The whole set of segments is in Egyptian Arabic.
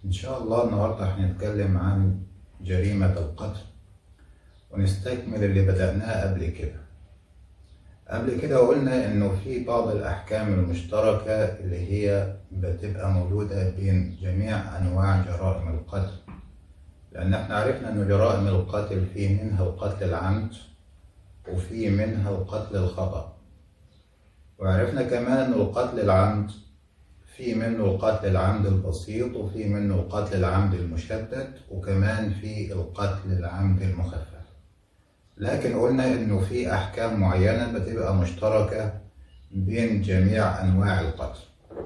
إن شاء الله النهاردة هنتكلم عن جريمة القتل ونستكمل اللي بدأناه قبل كده قبل كده قلنا إنه في بعض الأحكام المشتركة اللي هي بتبقى موجودة بين جميع أنواع جرائم القتل لأن احنا عرفنا إنه جرائم القتل في منها القتل العمد وفي منها القتل الخطأ وعرفنا كمان إنه القتل العمد في منه القتل العمد البسيط وفي منه القتل العمد المشدد وكمان في القتل العمد المخفف لكن قلنا انه في احكام معينة بتبقى مشتركة بين جميع انواع القتل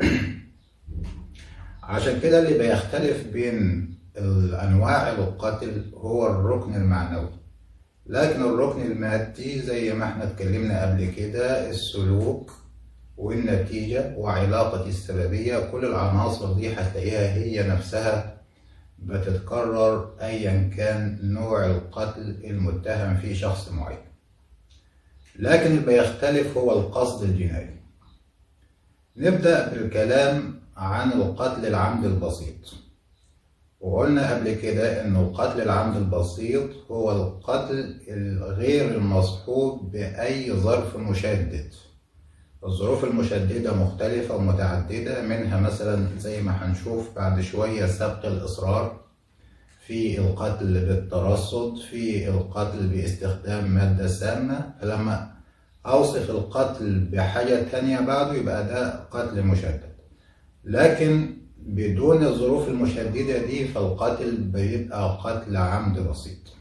عشان كده اللي بيختلف بين الانواع القتل هو الركن المعنوي لكن الركن المادي زي ما احنا اتكلمنا قبل كده السلوك والنتيجة وعلاقة السببية كل العناصر دي هتلاقيها هي نفسها بتتكرر أيا كان نوع القتل المتهم فيه شخص معين لكن اللي بيختلف هو القصد الجنائي نبدأ بالكلام عن القتل العمد البسيط وقلنا قبل كده إن القتل العمد البسيط هو القتل الغير المصحوب بأي ظرف مشدد الظروف المشددة مختلفة ومتعددة منها مثلا زي ما هنشوف بعد شوية سبق الإصرار في القتل بالترصد في القتل باستخدام مادة سامة فلما أوصف القتل بحاجة تانية بعده يبقى ده قتل مشدد لكن بدون الظروف المشددة دي فالقتل بيبقى قتل عمد بسيط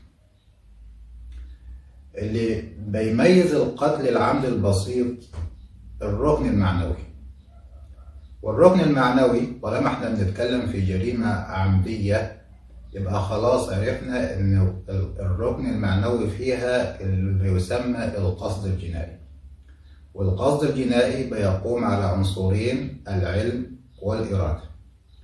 اللي بيميز القتل العمد البسيط الركن المعنوي والركن المعنوي طالما احنا بنتكلم في جريمة عمدية يبقى خلاص عرفنا ان الركن المعنوي فيها اللي يسمى القصد الجنائي والقصد الجنائي بيقوم على عنصرين العلم والإرادة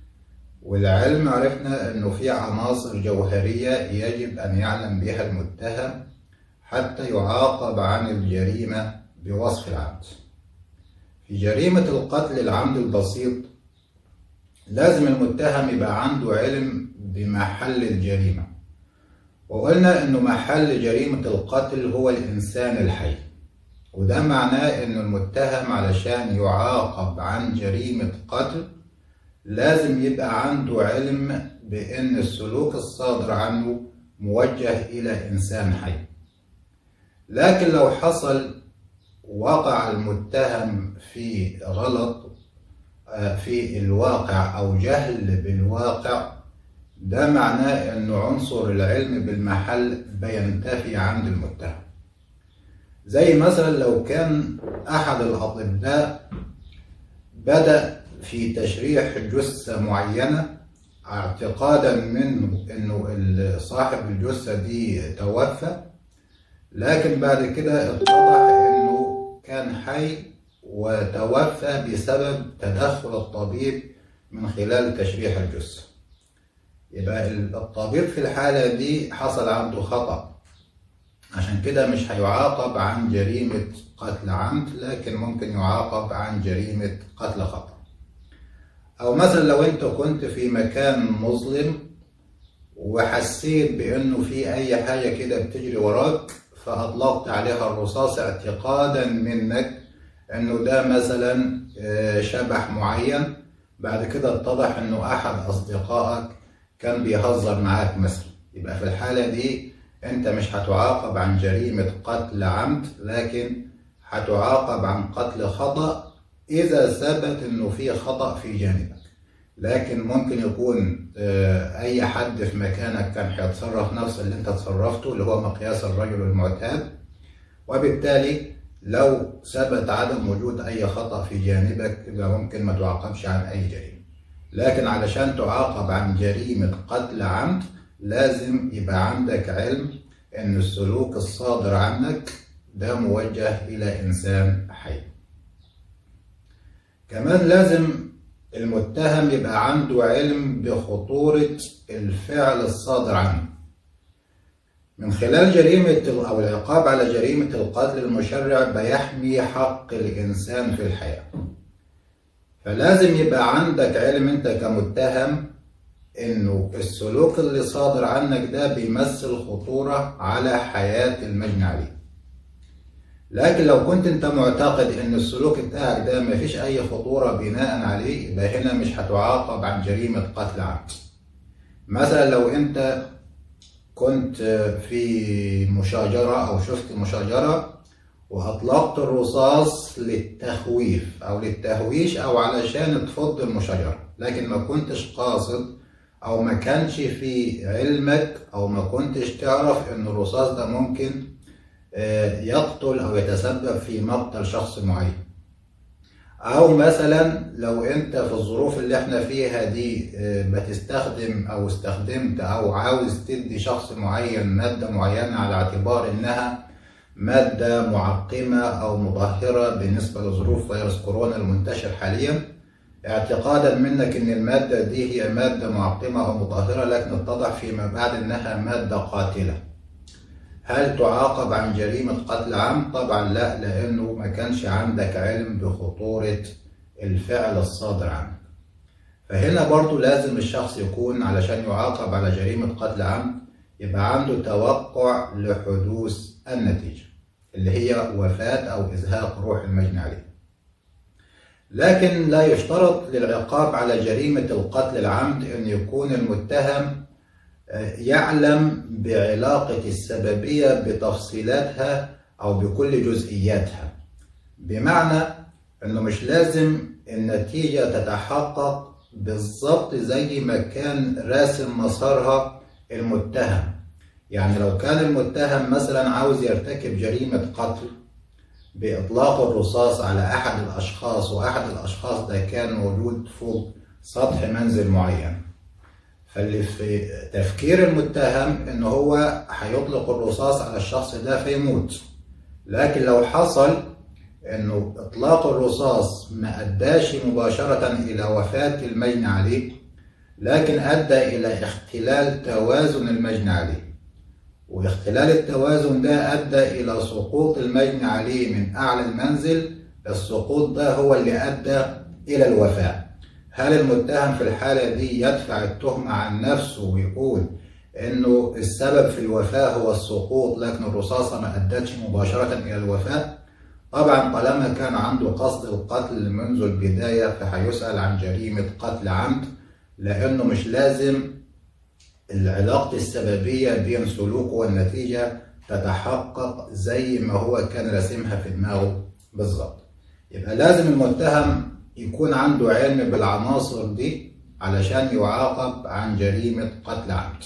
والعلم عرفنا انه في عناصر جوهرية يجب ان يعلم بها المتهم حتى يعاقب عن الجريمة بوصف العمد في جريمة القتل العمد البسيط لازم المتهم يبقى عنده علم بمحل الجريمة وقلنا انه محل جريمة القتل هو الانسان الحي وده معناه انه المتهم علشان يعاقب عن جريمة قتل لازم يبقى عنده علم بان السلوك الصادر عنه موجه الى انسان حي لكن لو حصل وقع المتهم في غلط في الواقع او جهل بالواقع ده معناه انه عنصر العلم بالمحل بينتفي عند المتهم زي مثلا لو كان احد الاطباء بدا في تشريح جثه معينه اعتقادا منه انه صاحب الجثه دي توفى لكن بعد كده اتضح كان حي وتوفى بسبب تدخل الطبيب من خلال تشريح الجثة يبقى الطبيب في الحالة دي حصل عنده خطأ عشان كده مش هيعاقب عن جريمة قتل عمد لكن ممكن يعاقب عن جريمة قتل خطأ أو مثلا لو أنت كنت في مكان مظلم وحسيت بأنه في أي حاجة كده بتجري وراك فأطلقت عليها الرصاص اعتقادا منك انه ده مثلا شبح معين بعد كده اتضح انه احد اصدقائك كان بيهزر معاك مثلا يبقى في الحالة دي انت مش هتعاقب عن جريمة قتل عمد لكن هتعاقب عن قتل خطأ اذا ثبت انه في خطأ في جانبك لكن ممكن يكون اي حد في مكانك كان هيتصرف نفس اللي انت تصرفته اللي هو مقياس الرجل المعتاد وبالتالي لو ثبت عدم وجود اي خطا في جانبك يبقى ممكن ما تعاقبش عن اي جريمه لكن علشان تعاقب عن جريمه قتل عمد لازم يبقى عندك علم ان السلوك الصادر عنك ده موجه الى انسان حي كمان لازم المتهم يبقى عنده علم بخطورة الفعل الصادر عنه من خلال جريمة أو العقاب على جريمة القتل المشرع بيحمي حق الإنسان في الحياة فلازم يبقى عندك علم أنت كمتهم انه السلوك اللي صادر عنك ده بيمثل خطورة على حياة المجني عليه لكن لو كنت انت معتقد ان السلوك بتاعك ده مفيش اي خطورة بناء عليه يبقى هنا مش هتعاقب عن جريمة قتل عمد مثلا لو انت كنت في مشاجرة او شفت مشاجرة واطلقت الرصاص للتخويف او للتهويش او علشان تفض المشاجرة لكن ما كنتش قاصد او ما كانش في علمك او ما كنتش تعرف ان الرصاص ده ممكن يقتل او يتسبب في مقتل شخص معين او مثلا لو انت في الظروف اللي احنا فيها دي بتستخدم او استخدمت او عاوز تدي شخص معين مادة معينة على اعتبار انها مادة معقمة او مطهرة بالنسبة لظروف فيروس كورونا المنتشر حاليا اعتقادا منك ان المادة دي هي مادة معقمة او مطهرة لكن اتضح فيما بعد انها مادة قاتلة هل تعاقب عن جريمة قتل عمد؟ طبعا لا لأنه ما كانش عندك علم بخطورة الفعل الصادر عنك فهنا برضو لازم الشخص يكون علشان يعاقب على جريمة قتل عمد يبقى عنده توقع لحدوث النتيجة اللي هي وفاة أو إزهاق روح المجني عليه لكن لا يشترط للعقاب على جريمة القتل العمد أن يكون المتهم يعلم بعلاقة السببية بتفصيلاتها أو بكل جزئياتها بمعنى أنه مش لازم النتيجة تتحقق بالظبط زي ما كان راسم مسارها المتهم يعني لو كان المتهم مثلا عاوز يرتكب جريمة قتل بإطلاق الرصاص على أحد الأشخاص وأحد الأشخاص ده كان موجود فوق سطح منزل معين فاللي في تفكير المتهم ان هو هيطلق الرصاص على الشخص ده فيموت لكن لو حصل انه اطلاق الرصاص ما اداش مباشرة الى وفاة المجني عليه لكن ادى الى اختلال توازن المجني عليه واختلال التوازن ده ادى الى سقوط المجني عليه من اعلى المنزل السقوط ده هو اللي ادى الى الوفاه هل المتهم في الحالة دي يدفع التهمة عن نفسه ويقول إنه السبب في الوفاة هو السقوط لكن الرصاصة ما أدتش مباشرة إلى الوفاة؟ طبعا طالما كان عنده قصد القتل منذ البداية فهيسأل عن جريمة قتل عمد لأنه مش لازم العلاقة السببية بين سلوكه والنتيجة تتحقق زي ما هو كان راسمها في دماغه بالظبط يبقى لازم المتهم يكون عنده علم بالعناصر دي علشان يعاقب عن جريمة قتل عمد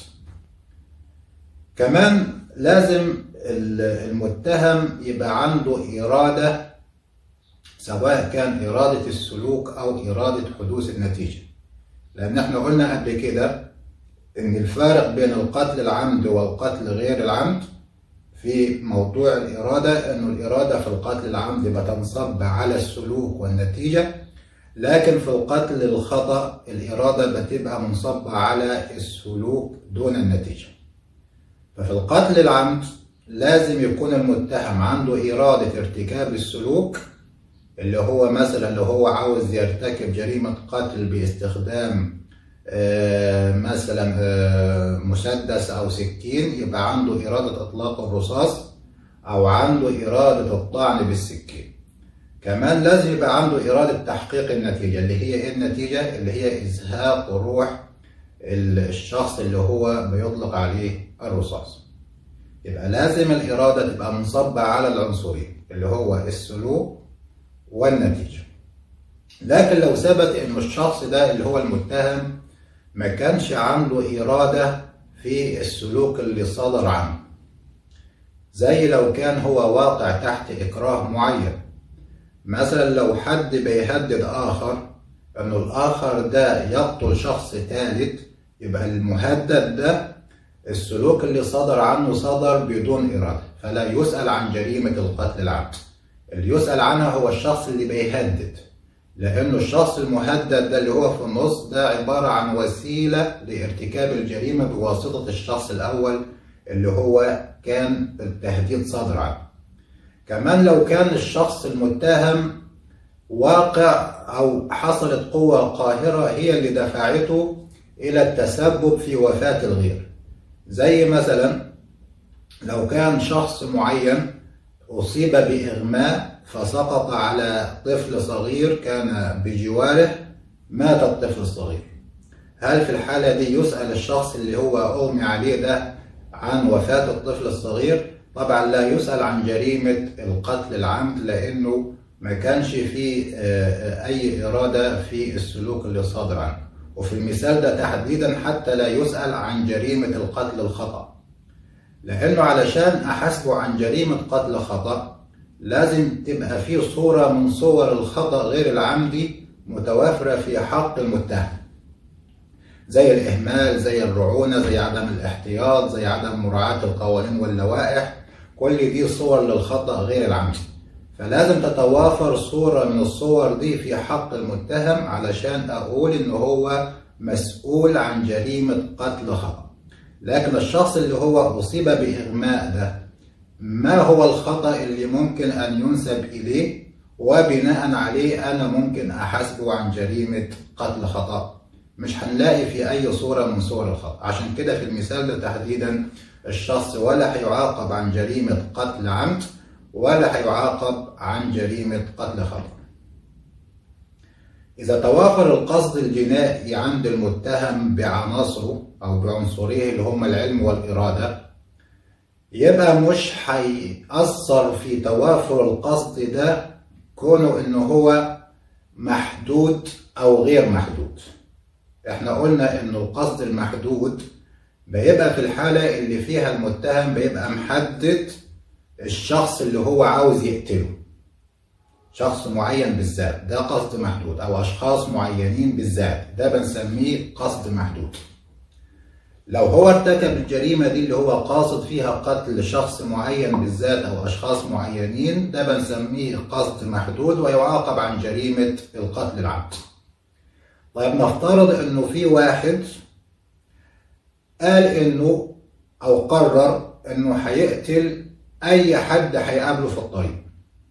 كمان لازم المتهم يبقى عنده إرادة سواء كان إرادة السلوك أو إرادة حدوث النتيجة لأن احنا قلنا قبل كده إن الفارق بين القتل العمد والقتل غير العمد في موضوع الإرادة إنه الإرادة في القتل العمد بتنصب على السلوك والنتيجة لكن في القتل الخطأ الإرادة بتبقى منصبة على السلوك دون النتيجة ففي القتل العمد لازم يكون المتهم عنده إرادة ارتكاب السلوك اللي هو مثلا لو هو عاوز يرتكب جريمة قتل باستخدام مثلا مسدس أو سكين يبقى عنده إرادة إطلاق الرصاص أو عنده إرادة الطعن بالسكين كمان لازم يبقى عنده إرادة تحقيق النتيجة اللي هي إيه النتيجة؟ اللي هي إزهاق روح الشخص اللي هو بيطلق عليه الرصاص. يبقى لازم الإرادة تبقى منصبة على العنصرين اللي هو السلوك والنتيجة. لكن لو ثبت إن الشخص ده اللي هو المتهم ما كانش عنده إرادة في السلوك اللي صدر عنه. زي لو كان هو واقع تحت إكراه معين مثلا لو حد بيهدد آخر إنه الآخر ده يقتل شخص ثالث يبقى المهدد ده السلوك اللي صدر عنه صدر بدون إرادة فلا يسأل عن جريمة القتل العمد اللي يسأل عنها هو الشخص اللي بيهدد لأنه الشخص المهدد ده اللي هو في النص ده عبارة عن وسيلة لارتكاب الجريمة بواسطة الشخص الأول اللي هو كان التهديد صادر عنه كمان لو كان الشخص المتهم واقع أو حصلت قوة قاهرة هي اللي دفعته إلى التسبب في وفاة الغير زي مثلا لو كان شخص معين أصيب بإغماء فسقط على طفل صغير كان بجواره مات الطفل الصغير هل في الحالة دي يسأل الشخص اللي هو أغمي عليه ده عن وفاة الطفل الصغير طبعا لا يسأل عن جريمة القتل العمد لأنه ما كانش فيه أي إرادة في السلوك اللي صادر عنه وفي المثال ده تحديدا حتى لا يسأل عن جريمة القتل الخطأ لأنه علشان أحاسبه عن جريمة قتل خطأ لازم تبقى فيه صورة من صور الخطأ غير العمدي متوافرة في حق المتهم زي الإهمال زي الرعونة زي عدم الاحتياط زي عدم مراعاة القوانين واللوائح كل دي صور للخطأ غير العمدي فلازم تتوافر صورة من الصور دي في حق المتهم علشان أقول إن هو مسؤول عن جريمة قتل خطأ لكن الشخص اللي هو أصيب بإغماء ده ما هو الخطأ اللي ممكن أن ينسب إليه وبناء عليه أنا ممكن أحاسبه عن جريمة قتل خطأ مش هنلاقي في أي صورة من صور الخطأ عشان كده في المثال ده تحديدا الشخص ولا هيعاقب عن جريمة قتل عمد ولا هيعاقب عن جريمة قتل خطأ إذا توافر القصد الجنائي عند المتهم بعناصره أو بعنصريه اللي هم العلم والإرادة يبقى مش هيأثر في توافر القصد ده كونه إن هو محدود أو غير محدود إحنا قلنا إن القصد المحدود بيبقى في الحالة اللي فيها المتهم بيبقى محدد الشخص اللي هو عاوز يقتله شخص معين بالذات ده قصد محدود او اشخاص معينين بالذات ده بنسميه قصد محدود لو هو ارتكب الجريمة دي اللي هو قاصد فيها قتل شخص معين بالذات او اشخاص معينين ده بنسميه قصد محدود ويعاقب عن جريمة القتل العمد طيب نفترض انه في واحد قال انه او قرر انه هيقتل اي حد هيقابله في الطريق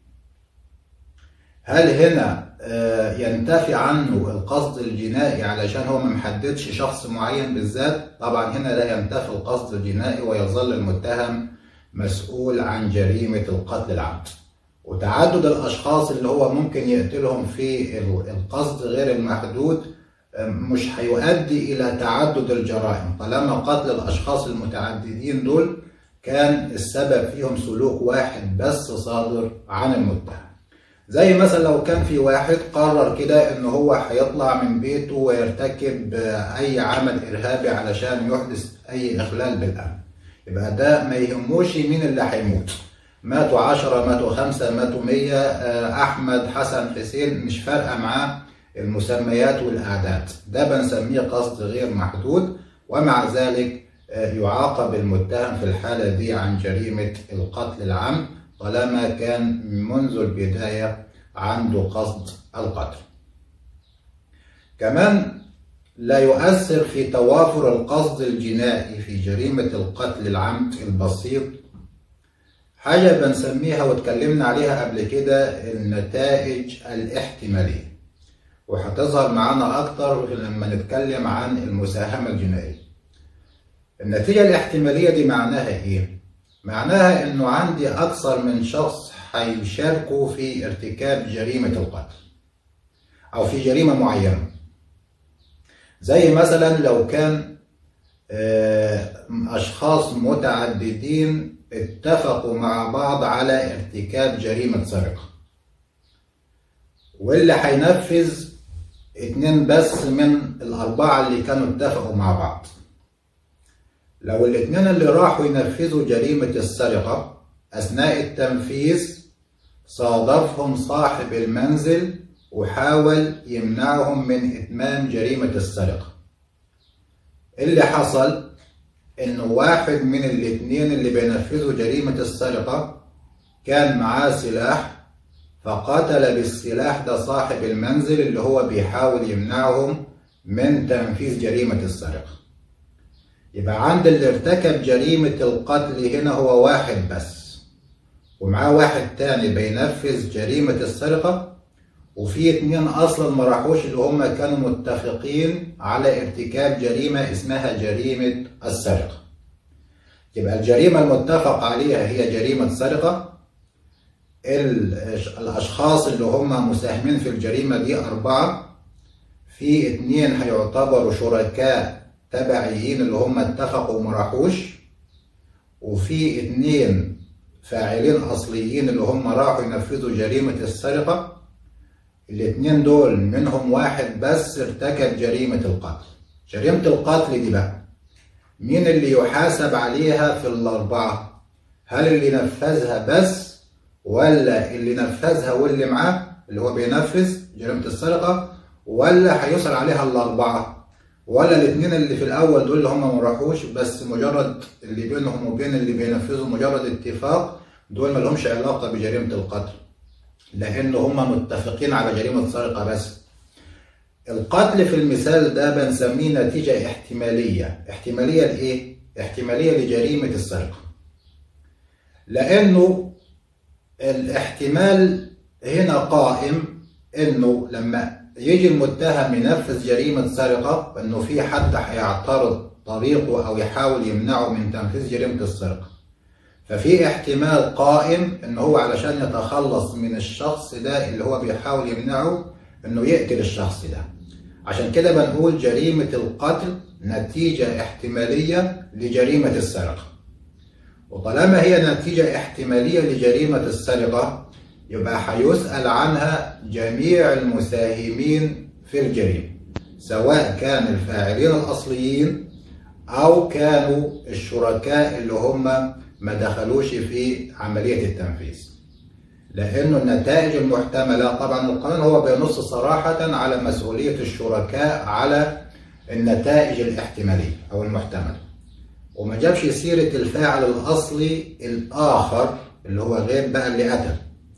هل هنا ينتفي عنه القصد الجنائي علشان هو ما محددش شخص معين بالذات طبعا هنا لا ينتفي القصد الجنائي ويظل المتهم مسؤول عن جريمة القتل العمد وتعدد الأشخاص اللي هو ممكن يقتلهم في القصد غير المحدود مش هيؤدي إلى تعدد الجرائم طالما قتل الأشخاص المتعددين دول كان السبب فيهم سلوك واحد بس صادر عن المتهم زي مثلا لو كان في واحد قرر كده ان هو هيطلع من بيته ويرتكب اي عمل ارهابي علشان يحدث اي اخلال بالامن يبقى ده ما يهموش مين اللي هيموت ماتوا عشرة ماتوا خمسة ماتوا مية أحمد حسن حسين مش فارقة معاه المسميات والأعداد ده بنسميه قصد غير محدود ومع ذلك يعاقب المتهم في الحالة دي عن جريمة القتل العمد طالما كان منذ البداية عنده قصد القتل كمان لا يؤثر في توافر القصد الجنائي في جريمة القتل العمد البسيط حاجة بنسميها واتكلمنا عليها قبل كده النتائج الاحتمالية وهتظهر معانا أكتر لما نتكلم عن المساهمة الجنائية النتيجة الاحتمالية دي معناها إيه؟ معناها إنه عندي أكثر من شخص هيشاركوا في ارتكاب جريمة القتل أو في جريمة معينة زي مثلا لو كان أشخاص متعددين اتفقوا مع بعض على ارتكاب جريمة سرقة واللي هينفذ اتنين بس من الأربعة اللي كانوا اتفقوا مع بعض لو الاتنين اللي راحوا ينفذوا جريمة السرقة أثناء التنفيذ صادفهم صاحب المنزل وحاول يمنعهم من إتمام جريمة السرقة اللي حصل إن واحد من الاتنين اللي بينفذوا جريمة السرقة كان معاه سلاح فقتل بالسلاح ده صاحب المنزل اللي هو بيحاول يمنعهم من تنفيذ جريمة السرقة يبقى عند اللي ارتكب جريمة القتل هنا هو واحد بس ومعاه واحد تاني بينفذ جريمة السرقة وفي اتنين اصلا ما راحوش اللي هم كانوا متفقين على ارتكاب جريمة اسمها جريمة السرقة يبقى الجريمة المتفق عليها هي جريمة سرقة الأشخاص اللي هم مساهمين في الجريمة دي أربعة في اتنين هيعتبروا شركاء تبعيين اللي هم اتفقوا وما راحوش وفي اتنين فاعلين أصليين اللي هم راحوا ينفذوا جريمة السرقة الاتنين دول منهم واحد بس ارتكب جريمة القتل جريمة القتل دي بقى مين اللي يحاسب عليها في الأربعة هل اللي نفذها بس ولا اللي نفذها واللي معاه اللي هو بينفذ جريمة السرقة ولا هيسأل عليها الأربعة ولا الاثنين اللي في الأول دول اللي هم ما راحوش بس مجرد اللي بينهم وبين اللي بينفذوا مجرد اتفاق دول ما لهمش علاقة بجريمة القتل لأن هم متفقين على جريمة سرقة بس القتل في المثال ده بنسميه نتيجة احتمالية احتمالية لإيه؟ احتمالية لجريمة السرقة لأنه الاحتمال هنا قائم إنه لما يجي المتهم ينفذ جريمة سرقة إنه في حد هيعترض طريقه أو يحاول يمنعه من تنفيذ جريمة السرقة ففي احتمال قائم ان هو علشان يتخلص من الشخص ده اللي هو بيحاول يمنعه انه يقتل الشخص ده عشان كده بنقول جريمة القتل نتيجة احتمالية لجريمة السرقة وطالما هي نتيجة احتمالية لجريمة السرقة يبقى هيسأل عنها جميع المساهمين في الجريمة سواء كان الفاعلين الأصليين أو كانوا الشركاء اللي هم ما دخلوش في عملية التنفيذ لأنه النتائج المحتملة طبعا القانون هو بينص صراحة على مسؤولية الشركاء على النتائج الاحتمالية أو المحتملة وما جابش سيرة الفاعل الأصلي الآخر اللي هو غير بقى اللي قتل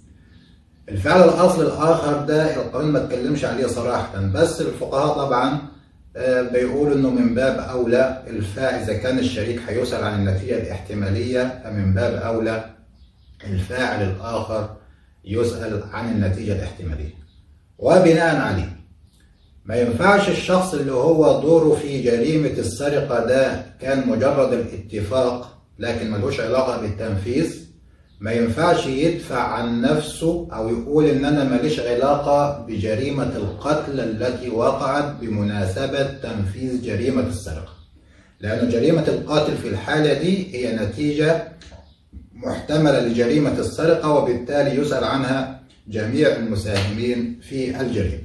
الفعل الأصلي الآخر ده القانون ما اتكلمش عليه صراحة بس الفقهاء طبعا بيقول انه من باب اولى الفاعل اذا كان الشريك هيسال عن النتيجه الاحتماليه فمن باب اولى الفاعل الاخر يسال عن النتيجه الاحتماليه وبناء عليه ما ينفعش الشخص اللي هو دوره في جريمه السرقه ده كان مجرد الاتفاق لكن ملوش علاقه بالتنفيذ ما ينفعش يدفع عن نفسه او يقول ان انا ماليش علاقة بجريمة القتل التي وقعت بمناسبة تنفيذ جريمة السرقة لان جريمة القتل في الحالة دي هي نتيجة محتملة لجريمة السرقة وبالتالي يسأل عنها جميع المساهمين في الجريمة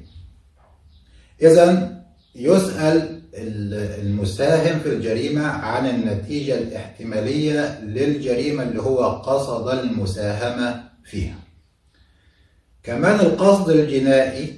اذا يسأل المساهم في الجريمة عن النتيجة الاحتمالية للجريمة اللي هو قصد المساهمة فيها كمان القصد الجنائي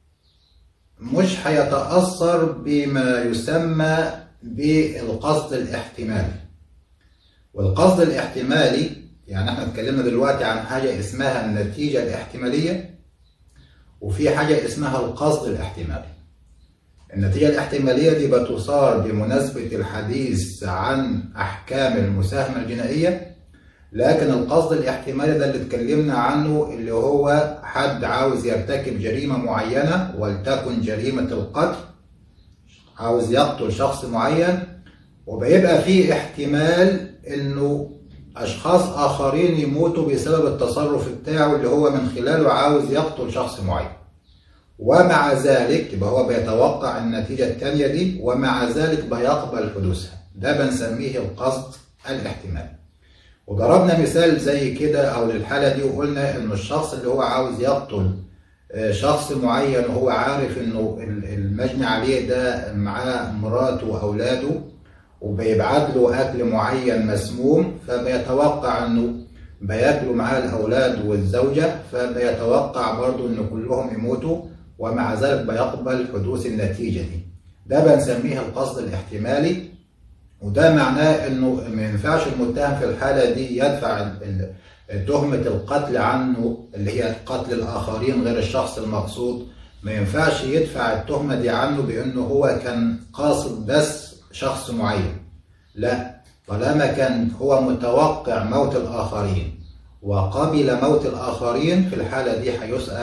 مش هيتأثر بما يسمى بالقصد الاحتمالي والقصد الاحتمالي يعني احنا اتكلمنا دلوقتي عن حاجة اسمها النتيجة الاحتمالية وفي حاجة اسمها القصد الاحتمالي النتيجة الاحتمالية دي بتصار بمناسبة الحديث عن أحكام المساهمة الجنائية لكن القصد الاحتمالي ده اللي اتكلمنا عنه اللي هو حد عاوز يرتكب جريمة معينة ولتكن جريمة القتل عاوز يقتل شخص معين وبيبقى فيه احتمال انه اشخاص اخرين يموتوا بسبب التصرف بتاعه اللي هو من خلاله عاوز يقتل شخص معين ومع ذلك يبقى هو بيتوقع النتيجة الثانية دي ومع ذلك بيقبل حدوثها ده بنسميه القصد الاحتمالي وضربنا مثال زي كده او للحالة دي وقلنا انه الشخص اللي هو عاوز يقتل شخص معين وهو عارف انه المجني عليه ده معاه مراته واولاده وبيبعت له اكل معين مسموم فبيتوقع انه بياكلوا معاه الاولاد والزوجه فبيتوقع برضه ان كلهم يموتوا ومع ذلك بيقبل حدوث النتيجة دي ده بنسميه القصد الاحتمالي وده معناه انه ما ينفعش المتهم في الحالة دي يدفع تهمة القتل عنه اللي هي قتل الآخرين غير الشخص المقصود ما ينفعش يدفع التهمة دي عنه بأنه هو كان قاصد بس شخص معين لا طالما كان هو متوقع موت الآخرين وقبل موت الآخرين في الحالة دي هيسأل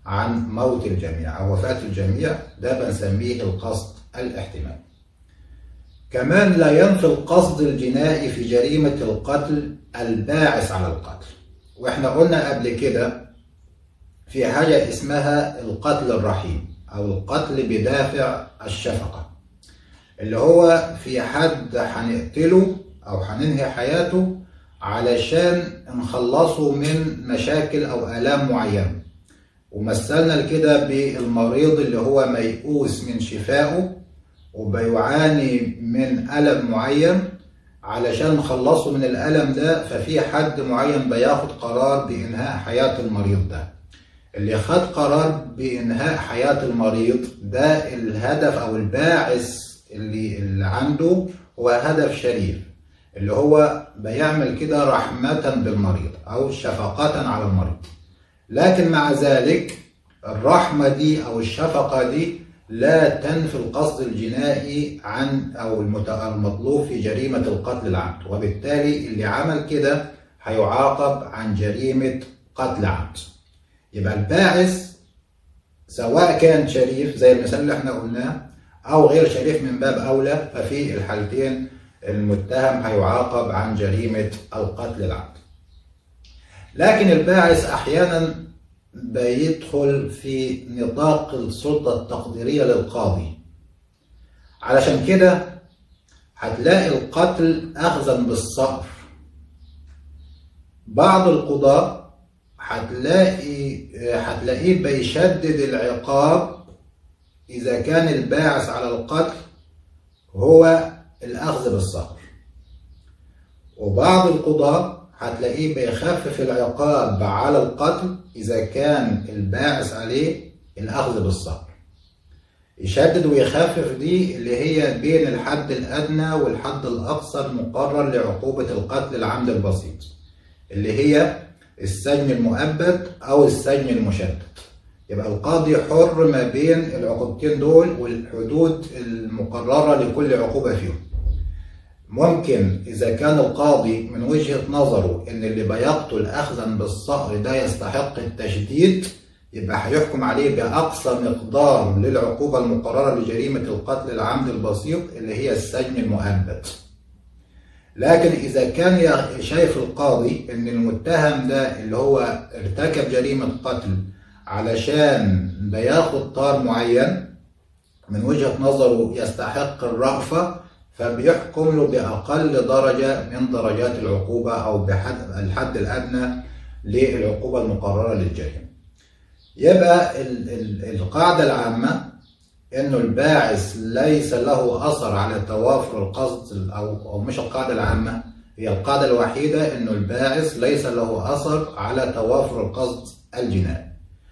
عن موت الجميع أو وفاة الجميع ده بنسميه القصد الاحتمال كمان لا ينفي القصد الجنائي في جريمة القتل الباعث على القتل واحنا قلنا قبل كده في حاجة اسمها القتل الرحيم أو القتل بدافع الشفقة اللي هو في حد هنقتله أو هننهي حياته علشان نخلصه من مشاكل أو آلام معينة ومثلنا كده بالمريض اللي هو ميؤوس من شفائه وبيعاني من ألم معين علشان نخلصه من الألم ده ففي حد معين بياخد قرار بإنهاء حياة المريض ده اللي خد قرار بإنهاء حياة المريض ده الهدف أو الباعث اللي, اللي عنده هو هدف شريف اللي هو بيعمل كده رحمة بالمريض أو شفقة على المريض لكن مع ذلك الرحمة دي أو الشفقة دي لا تنفي القصد الجنائي عن أو المطلوب في جريمة القتل العمد وبالتالي اللي عمل كده هيعاقب عن جريمة قتل عمد يبقى الباعث سواء كان شريف زي المثال اللي احنا قلناه أو غير شريف من باب أولى ففي الحالتين المتهم هيعاقب عن جريمة القتل العمد لكن الباعث أحيانا بيدخل في نطاق السلطة التقديرية للقاضي علشان كده هتلاقي القتل أخذا بالصقر بعض القضاة هتلاقي هتلاقيه بيشدد العقاب إذا كان الباعث على القتل هو الأخذ بالصقر وبعض القضاة هتلاقيه بيخفف العقاب على القتل إذا كان الباعث عليه الأخذ بالصبر يشدد ويخفف دي اللي هي بين الحد الأدنى والحد الأقصى المقرر لعقوبة القتل العمد البسيط اللي هي السجن المؤبد أو السجن المشدد يبقى القاضي حر ما بين العقوبتين دول والحدود المقررة لكل عقوبة فيهم ممكن إذا كان القاضي من وجهة نظره إن اللي بيقتل أخذا بالصقر ده يستحق التشديد يبقى هيحكم عليه بأقصى مقدار للعقوبة المقررة لجريمة القتل العمد البسيط اللي هي السجن المؤبد. لكن إذا كان شايف القاضي إن المتهم ده اللي هو ارتكب جريمة قتل علشان بياخد طار معين من وجهة نظره يستحق الرأفة فبيحكم له بأقل درجة من درجات العقوبة أو بحد الحد الأدنى للعقوبة المقررة للجريمة. يبقى ال ال القاعدة العامة إنه الباعث ليس له أثر على توافر القصد أو أو مش القاعدة العامة هي القاعدة الوحيدة إنه الباعث ليس له أثر على توافر القصد الجنائي.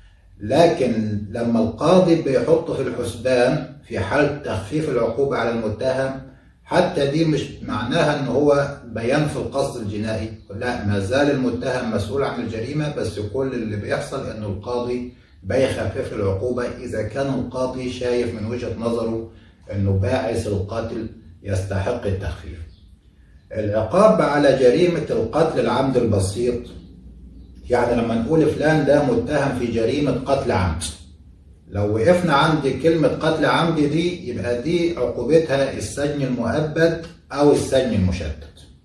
لكن لما القاضي بيحط في الحسبان في حال تخفيف العقوبة على المتهم حتى دي مش معناها ان هو بيان في القصد الجنائي لا ما زال المتهم مسؤول عن الجريمه بس كل اللي بيحصل انه القاضي بيخفف العقوبه اذا كان القاضي شايف من وجهه نظره انه باعث القتل يستحق التخفيف. العقاب على جريمه القتل العمد البسيط يعني لما نقول فلان ده متهم في جريمه قتل عمد لو وقفنا عند كلمة قتل عمد دي يبقى دي عقوبتها السجن المؤبد أو السجن المشدد.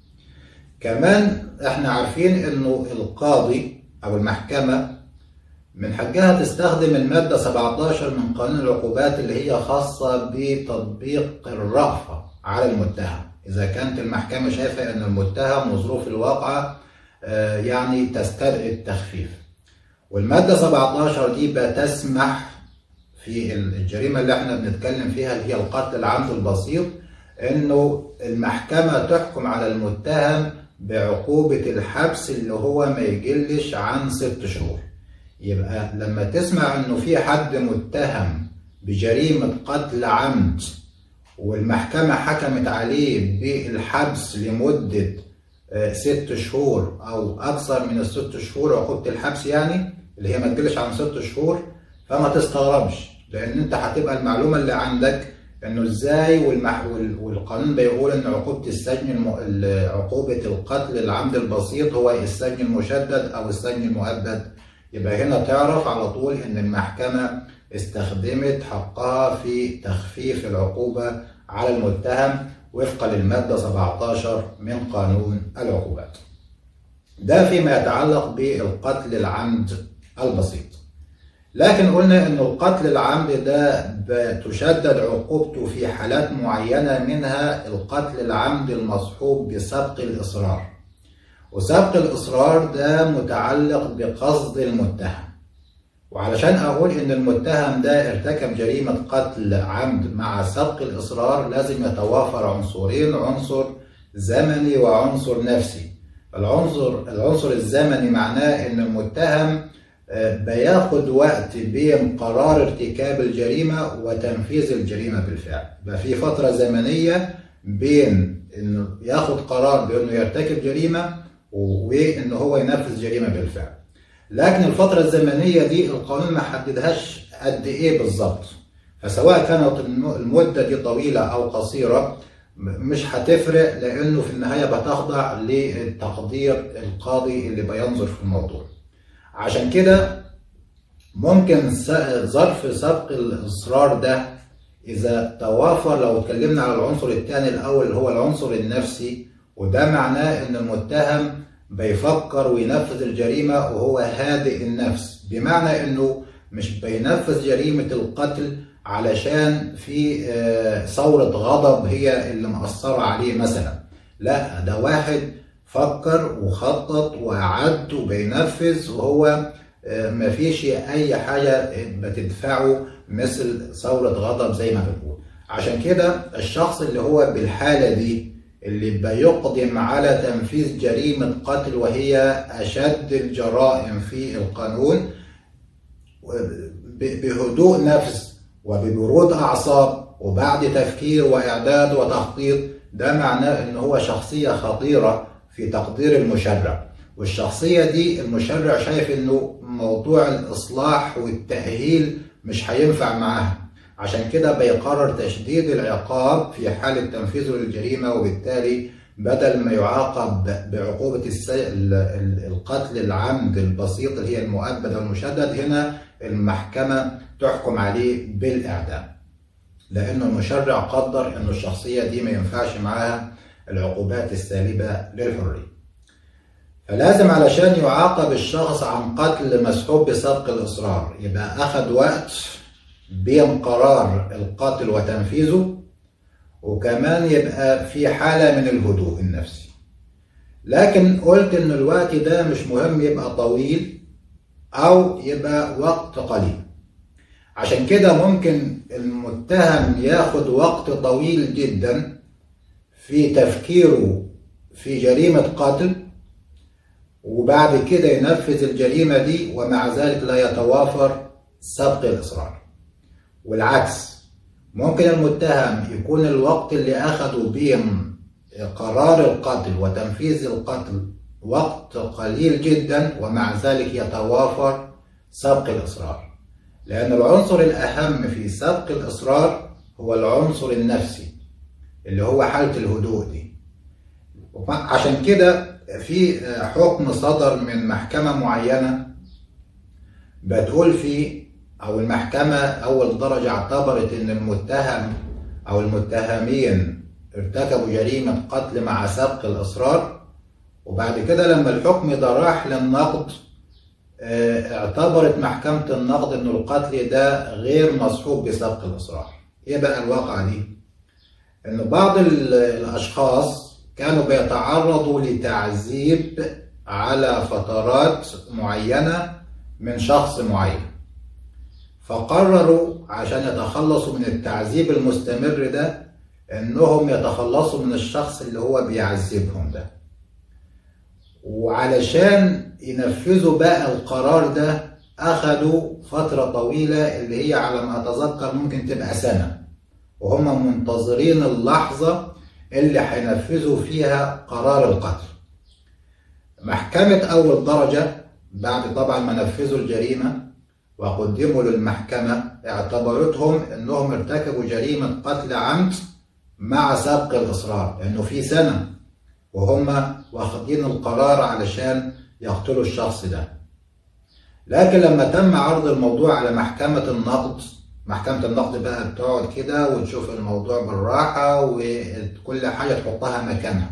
كمان احنا عارفين انه القاضي أو المحكمة من حقها تستخدم المادة 17 من قانون العقوبات اللي هي خاصة بتطبيق الرأفة على المتهم. إذا كانت المحكمة شايفة أن المتهم وظروف الواقعة يعني تستدعي التخفيف. والمادة 17 دي بتسمح في الجريمه اللي احنا بنتكلم فيها اللي هي القتل العمد البسيط انه المحكمه تحكم على المتهم بعقوبه الحبس اللي هو ما يقلش عن ست شهور. يبقى لما تسمع انه في حد متهم بجريمه قتل عمد والمحكمه حكمت عليه بالحبس لمده ست شهور او اكثر من الست شهور عقوبه الحبس يعني اللي هي ما تقلش عن ست شهور فما تستغربش لان انت هتبقى المعلومه اللي عندك انه ازاي والمح... والقانون بيقول ان عقوبه السجن الم... عقوبه القتل العمد البسيط هو السجن المشدد او السجن المؤبد يبقى هنا تعرف على طول ان المحكمة استخدمت حقها في تخفيف العقوبة على المتهم وفقا للمادة 17 من قانون العقوبات ده فيما يتعلق بالقتل العمد البسيط لكن قلنا ان القتل العمد ده بتشدد عقوبته في حالات معينة منها القتل العمد المصحوب بسبق الإصرار وسبق الإصرار ده متعلق بقصد المتهم وعلشان أقول إن المتهم ده ارتكب جريمة قتل عمد مع سبق الإصرار لازم يتوافر عنصرين عنصر زمني وعنصر نفسي العنصر العنصر الزمني معناه إن المتهم بياخد وقت بين قرار ارتكاب الجريمة وتنفيذ الجريمة بالفعل يبقى في فترة زمنية بين انه ياخد قرار بانه يرتكب جريمة وان هو ينفذ جريمة بالفعل لكن الفترة الزمنية دي القانون ما حددهاش قد ايه بالظبط فسواء كانت المدة دي طويلة او قصيرة مش هتفرق لانه في النهاية بتخضع للتقدير القاضي اللي بينظر في الموضوع عشان كده ممكن ظرف سبق الاصرار ده اذا توافر لو اتكلمنا على العنصر الثاني الاول اللي هو العنصر النفسي وده معناه ان المتهم بيفكر وينفذ الجريمه وهو هادئ النفس بمعنى انه مش بينفذ جريمه القتل علشان في ثوره غضب هي اللي مأثره عليه مثلا لا ده واحد فكر وخطط وعد وبينفذ وهو مفيش اي حاجه بتدفعه مثل ثوره غضب زي ما بنقول عشان كده الشخص اللي هو بالحاله دي اللي بيقدم على تنفيذ جريمه قتل وهي اشد الجرائم في القانون بهدوء نفس وببرود اعصاب وبعد تفكير واعداد وتخطيط ده معناه ان هو شخصيه خطيره في تقدير المشرع والشخصية دي المشرع شايف انه موضوع الاصلاح والتأهيل مش هينفع معاها عشان كده بيقرر تشديد العقاب في حالة تنفيذه للجريمة وبالتالي بدل ما يعاقب بعقوبة القتل العمد البسيط اللي هي المؤبد والمشدد هنا المحكمة تحكم عليه بالإعدام لأنه المشرع قدر أن الشخصية دي ما ينفعش معاها العقوبات السالبة للحرية فلازم علشان يعاقب الشخص عن قتل مسحوب بسبق الإصرار يبقى أخذ وقت بين قرار القتل وتنفيذه وكمان يبقى في حالة من الهدوء النفسي لكن قلت إن الوقت ده مش مهم يبقى طويل أو يبقى وقت قليل عشان كده ممكن المتهم ياخد وقت طويل جدا في تفكيره في جريمة قتل وبعد كده ينفذ الجريمة دي ومع ذلك لا يتوافر سبق الإصرار والعكس ممكن المتهم يكون الوقت اللي أخده بين قرار القتل وتنفيذ القتل وقت قليل جدا ومع ذلك يتوافر سبق الإصرار لأن العنصر الأهم في سبق الإصرار هو العنصر النفسي اللي هو حالة الهدوء دي عشان كده في حكم صدر من محكمة معينة بتقول فيه أو المحكمة أول درجة اعتبرت إن المتهم أو المتهمين ارتكبوا جريمة قتل مع سبق الإصرار وبعد كده لما الحكم ده راح للنقد اعتبرت محكمة النقد إن القتل ده غير مصحوب بسبق الإصرار. إيه بقى الواقعة دي؟ إن بعض الأشخاص كانوا بيتعرضوا لتعذيب على فترات معينة من شخص معين. فقرروا عشان يتخلصوا من التعذيب المستمر ده إنهم يتخلصوا من الشخص اللي هو بيعذبهم ده. وعلشان ينفذوا بقى القرار ده أخدوا فترة طويلة اللي هي على ما أتذكر ممكن تبقى سنة وهم منتظرين اللحظة اللي هينفذوا فيها قرار القتل محكمة أول درجة بعد طبعا ما نفذوا الجريمة وقدموا للمحكمة اعتبرتهم أنهم ارتكبوا جريمة قتل عمد مع سبق الإصرار لأنه في سنة وهم واخدين القرار علشان يقتلوا الشخص ده لكن لما تم عرض الموضوع على محكمة النقد محكمة النقد بقى بتقعد كده وتشوف الموضوع بالراحة وكل حاجة تحطها مكانها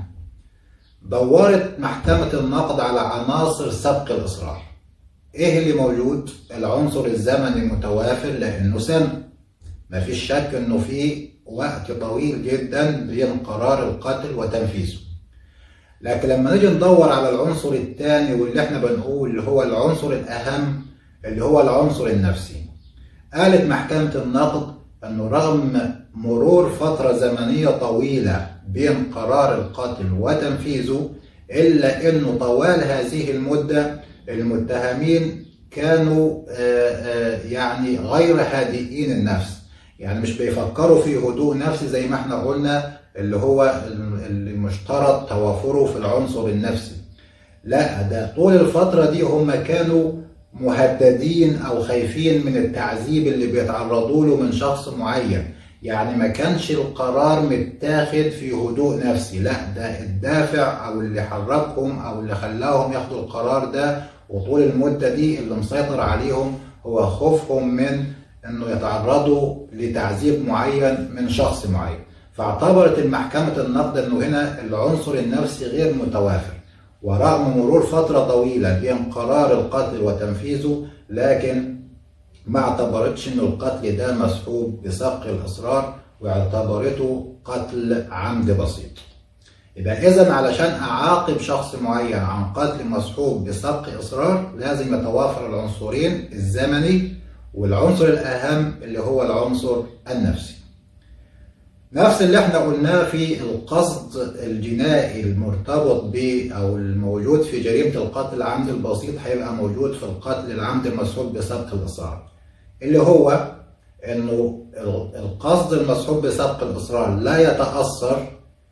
دورت محكمة النقد على عناصر سبق الإصرار إيه اللي موجود؟ العنصر الزمني المتوافر لأنه سن مفيش شك إنه في وقت طويل جدا بين قرار القتل وتنفيذه لكن لما نيجي ندور على العنصر الثاني واللي احنا بنقول اللي هو العنصر الأهم اللي هو العنصر النفسي قالت محكمة النقد أنه رغم مرور فترة زمنية طويلة بين قرار القتل وتنفيذه إلا أنه طوال هذه المدة المتهمين كانوا يعني غير هادئين النفس يعني مش بيفكروا في هدوء نفسي زي ما احنا قلنا اللي هو المشترط توافره في العنصر النفسي لا ده طول الفترة دي هم كانوا مهددين او خايفين من التعذيب اللي بيتعرضوا له من شخص معين يعني ما كانش القرار متاخد في هدوء نفسي لا ده الدافع او اللي حركهم او اللي خلاهم ياخدوا القرار ده وطول المدة دي اللي مسيطر عليهم هو خوفهم من انه يتعرضوا لتعذيب معين من شخص معين فاعتبرت المحكمة النقد انه هنا العنصر النفسي غير متوافر ورغم مرور فترة طويلة بين قرار القتل وتنفيذه لكن ما اعتبرتش ان القتل ده مسحوب بسبق الاصرار واعتبرته قتل عمد بسيط يبقى اذا علشان اعاقب شخص معين عن قتل مسحوب بسبق اصرار لازم يتوافر العنصرين الزمني والعنصر الاهم اللي هو العنصر النفسي نفس اللي احنا قلناه في القصد الجنائي المرتبط ب او الموجود في جريمه القتل العمد البسيط هيبقى موجود في القتل العمد المسحوب بسبق الاصرار اللي هو انه القصد المسحوب بسبق الاصرار لا يتاثر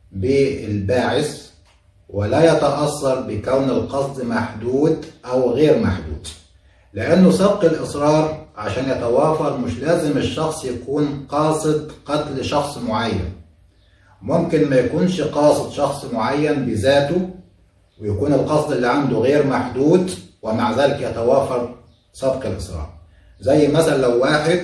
بالباعث ولا يتاثر بكون القصد محدود او غير محدود لانه سبق الاصرار عشان يتوافر مش لازم الشخص يكون قاصد قتل شخص معين ممكن ما يكونش قاصد شخص معين بذاته ويكون القصد اللي عنده غير محدود ومع ذلك يتوافر سبق الإصرار زي مثلا لو واحد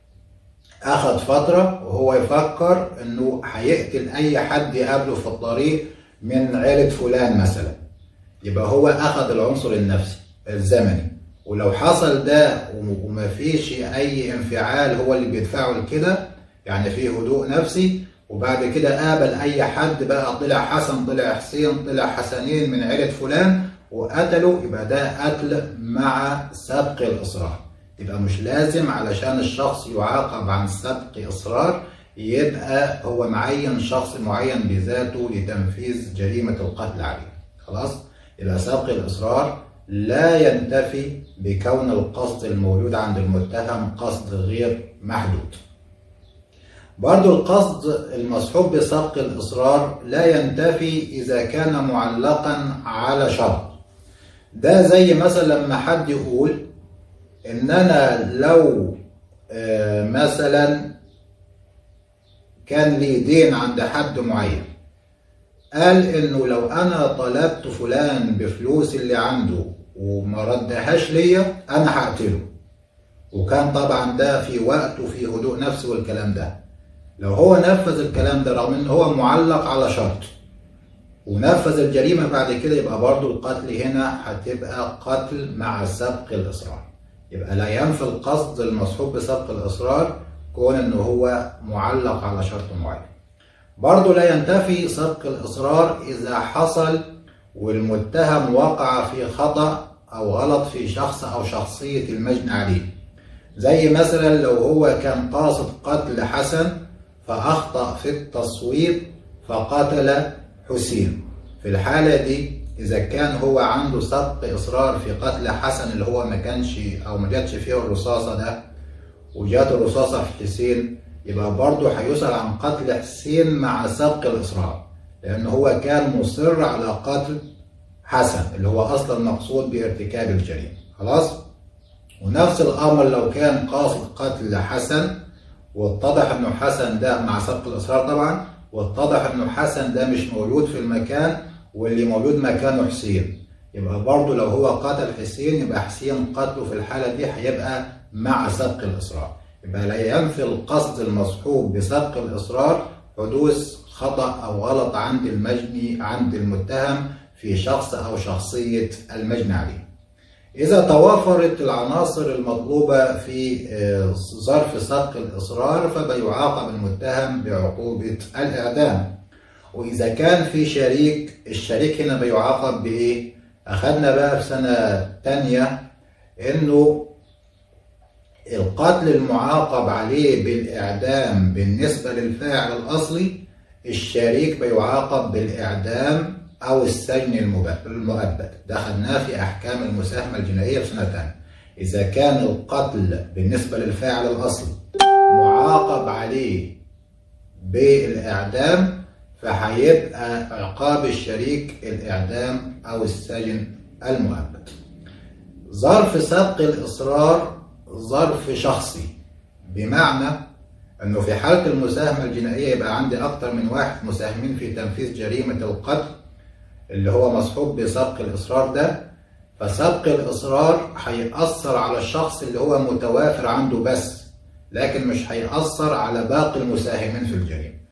أخذ فترة وهو يفكر إنه هيقتل أي حد يقابله في الطريق من عيلة فلان مثلا يبقى هو أخذ العنصر النفسي الزمني ولو حصل ده وما فيش اي انفعال هو اللي بيدفعه لكده يعني في هدوء نفسي وبعد كده قابل اي حد بقى طلع حسن طلع حسين طلع حسنين من عيلة فلان وقتله يبقى ده قتل مع سبق الاصرار يبقى مش لازم علشان الشخص يعاقب عن سبق اصرار يبقى هو معين شخص معين بذاته لتنفيذ جريمة القتل عليه خلاص يبقى سبق الاصرار لا ينتفي بكون القصد الموجود عند المتهم قصد غير محدود برضو القصد المصحوب بسبق الإصرار لا ينتفي إذا كان معلقا على شرط ده زي مثلا لما حد يقول إن أنا لو مثلا كان لي دين عند حد معين قال انه لو انا طلبت فلان بفلوس اللي عنده وما ردهاش ليا انا هقتله وكان طبعا ده في وقت وفي هدوء نفسي والكلام ده لو هو نفذ الكلام ده رغم ان هو معلق على شرط ونفذ الجريمة بعد كده يبقى برضو القتل هنا هتبقى قتل مع سبق الإصرار يبقى لا ينفي القصد المصحوب بسبق الإصرار كون إن هو معلق على شرط معين برضو لا ينتفي سبق الإصرار إذا حصل والمتهم وقع في خطأ أو غلط في شخص أو شخصية المجني عليه زي مثلا لو هو كان قاصد قتل حسن فأخطأ في التصويب فقتل حسين في الحالة دي إذا كان هو عنده سبق إصرار في قتل حسن اللي هو ما كانش أو ما جاتش فيه الرصاصة ده وجات الرصاصة في حسين يبقى برضه هيسأل عن قتل حسين مع سبق الإصرار لأن هو كان مصر على قتل حسن اللي هو أصلا مقصود بارتكاب الجريمة خلاص ونفس الأمر لو كان قاصد قتل حسن واتضح إنه حسن ده مع سبق الإصرار طبعا واتضح إنه حسن ده مش موجود في المكان واللي موجود مكانه حسين يبقى برضه لو هو قتل حسين يبقى حسين قتله في الحالة دي هيبقى مع سبق الإصرار يبقى لا ينفي القصد المصحوب بسبق الإصرار حدوث خطأ أو غلط عند المجني عند المتهم في شخص أو شخصية المجني عليه إذا توافرت العناصر المطلوبة في ظرف سبق الإصرار فبيعاقب المتهم بعقوبة الإعدام وإذا كان في شريك الشريك هنا بيعاقب بإيه؟ أخذنا بقى في سنة تانية إنه القتل المعاقب عليه بالإعدام بالنسبة للفاعل الأصلي الشريك بيعاقب بالإعدام أو السجن المؤبد ده خدناه في أحكام المساهمة الجنائية في سنة تانية إذا كان القتل بالنسبة للفاعل الأصلي معاقب عليه بالإعدام فهيبقى عقاب الشريك الإعدام أو السجن المؤبد ظرف سبق الإصرار ظرف شخصي بمعنى أنه في حالة المساهمة الجنائية يبقى عندي أكتر من واحد مساهمين في تنفيذ جريمة القتل اللي هو مصحوب بسبق الإصرار ده فسبق الإصرار هيأثر على الشخص اللي هو متوافر عنده بس لكن مش هيأثر على باقي المساهمين في الجريمة